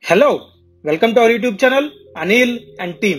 hello welcome to our YouTube channel Anil and team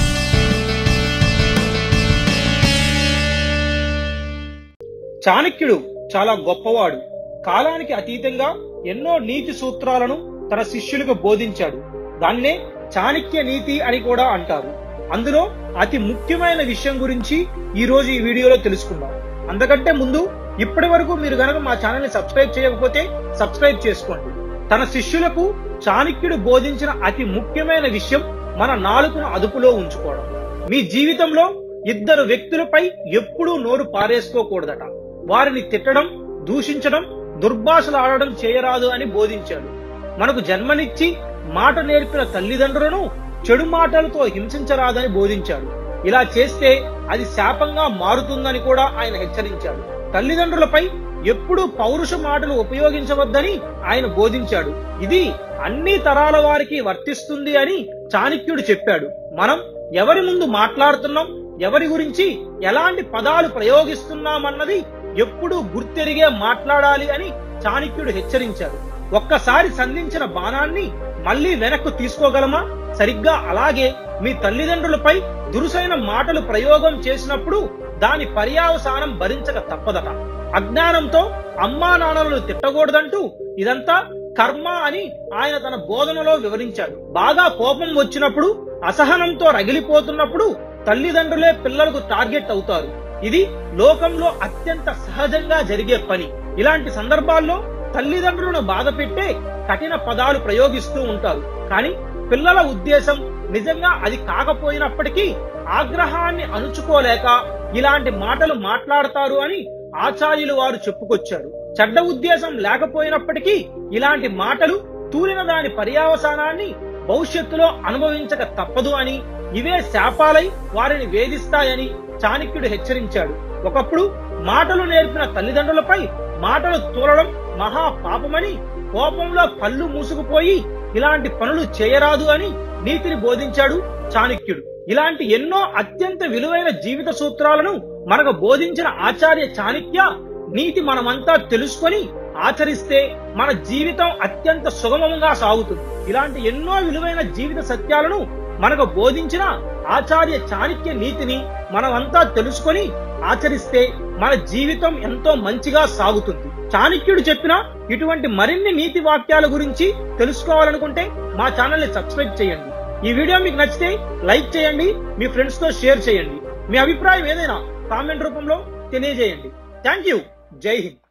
చాణక్యుడు చాలా గొప్పవాడు కాలానికి అతీతంగా ఎన్నో నీతి సూత్రాలను తన శిష్యులకు బోధించాడు దాన్నే చాణక్య నీతి అని కూడా అంటారు అందులో అతి ముఖ్యమైన విషయం గురించి ఈ రోజు ఈ వీడియోలో తెలుసుకుందాం అంతకంటే ముందు ఇప్పటి వరకు మీరు గనక మా ఛానల్ ని సబ్స్క్రైబ్ చేయకపోతే సబ్స్క్రైబ్ చేసుకోండి తన శిష్యులకు చాణక్యుడు బోధించిన అతి ముఖ్యమైన విషయం మన నాలుకను అదుపులో ఉంచుకోవడం మీ జీవితంలో ఇద్దరు వ్యక్తులపై ఎప్పుడూ నోరు పారేసుకోకూడదట వారిని తిట్టడం దూషించడం దుర్భాషలు ఆడడం చేయరాదు అని బోధించాడు మనకు జన్మనిచ్చి మాట నేర్పిన తల్లిదండ్రులను చెడు మాటలతో హింసించరాదని బోధించాడు ఇలా చేస్తే అది శాపంగా మారుతుందని కూడా ఆయన హెచ్చరించాడు తల్లిదండ్రులపై ఎప్పుడూ పౌరుష మాటలు ఉపయోగించవద్దని ఆయన బోధించాడు ఇది అన్ని తరాల వారికి వర్తిస్తుంది అని చాణక్యుడు చెప్పాడు మనం ఎవరి ముందు మాట్లాడుతున్నాం ఎవరి గురించి ఎలాంటి పదాలు ప్రయోగిస్తున్నామన్నది ఎప్పుడూ గుర్తెరిగే మాట్లాడాలి అని చాణక్యుడు హెచ్చరించాడు ఒక్కసారి సంధించిన బాణాన్ని మళ్ళీ వెనక్కు తీసుకోగలమా సరిగ్గా అలాగే మీ తల్లిదండ్రులపై దురుసైన మాటలు ప్రయోగం చేసినప్పుడు దాని పర్యావసానం భరించక తప్పదట అజ్ఞానంతో అమ్మా నాన్నలను తిట్టకూడదంటూ ఇదంతా కర్మ అని ఆయన తన బోధనలో వివరించాడు బాగా కోపం వచ్చినప్పుడు అసహనంతో రగిలిపోతున్నప్పుడు తల్లిదండ్రులే పిల్లలకు టార్గెట్ అవుతారు ఇది లోకంలో అత్యంత సహజంగా జరిగే పని ఇలాంటి సందర్భాల్లో తల్లిదండ్రులను బాధ పెట్టే కఠిన పదాలు ప్రయోగిస్తూ ఉంటారు కానీ పిల్లల ఉద్దేశం నిజంగా అది కాకపోయినప్పటికీ ఆగ్రహాన్ని అణుచుకోలేక ఇలాంటి మాటలు మాట్లాడతారు అని ఆచార్యులు వారు చెప్పుకొచ్చారు చెడ్డ ఉద్దేశం లేకపోయినప్పటికీ ఇలాంటి మాటలు తూలిన దాని పర్యావసానాన్ని భవిష్యత్తులో అనుభవించక తప్పదు అని ఇవే శాపాలై వారిని వేధిస్తాయని చాణక్యుడు హెచ్చరించాడు ఒకప్పుడు మాటలు నేర్పిన తల్లిదండ్రులపై మాటలు తూలడం మహా పాపమని కోపంలో కళ్ళు మూసుకుపోయి ఇలాంటి పనులు చేయరాదు అని నీతిని బోధించాడు చాణక్యుడు ఇలాంటి ఎన్నో అత్యంత విలువైన జీవిత సూత్రాలను మనకు బోధించిన ఆచార్య చాణక్య నీతి మనమంతా తెలుసుకొని ఆచరిస్తే మన జీవితం అత్యంత సుగమంగా సాగుతుంది ఇలాంటి ఎన్నో విలువైన జీవిత సత్యాలను మనకు బోధించిన ఆచార్య చాణక్య నీతిని మనమంతా తెలుసుకొని ఆచరిస్తే మన జీవితం ఎంతో మంచిగా సాగుతుంది చాణక్యుడు చెప్పిన ఇటువంటి మరిన్ని నీతి వాక్యాల గురించి తెలుసుకోవాలనుకుంటే మా ఛానల్ ని సబ్స్క్రైబ్ చేయండి ఈ వీడియో మీకు నచ్చితే లైక్ చేయండి మీ ఫ్రెండ్స్ తో షేర్ చేయండి మీ అభిప్రాయం ఏదైనా కామెంట్ రూపంలో తెలియజేయండి థ్యాంక్ యూ జై హింద్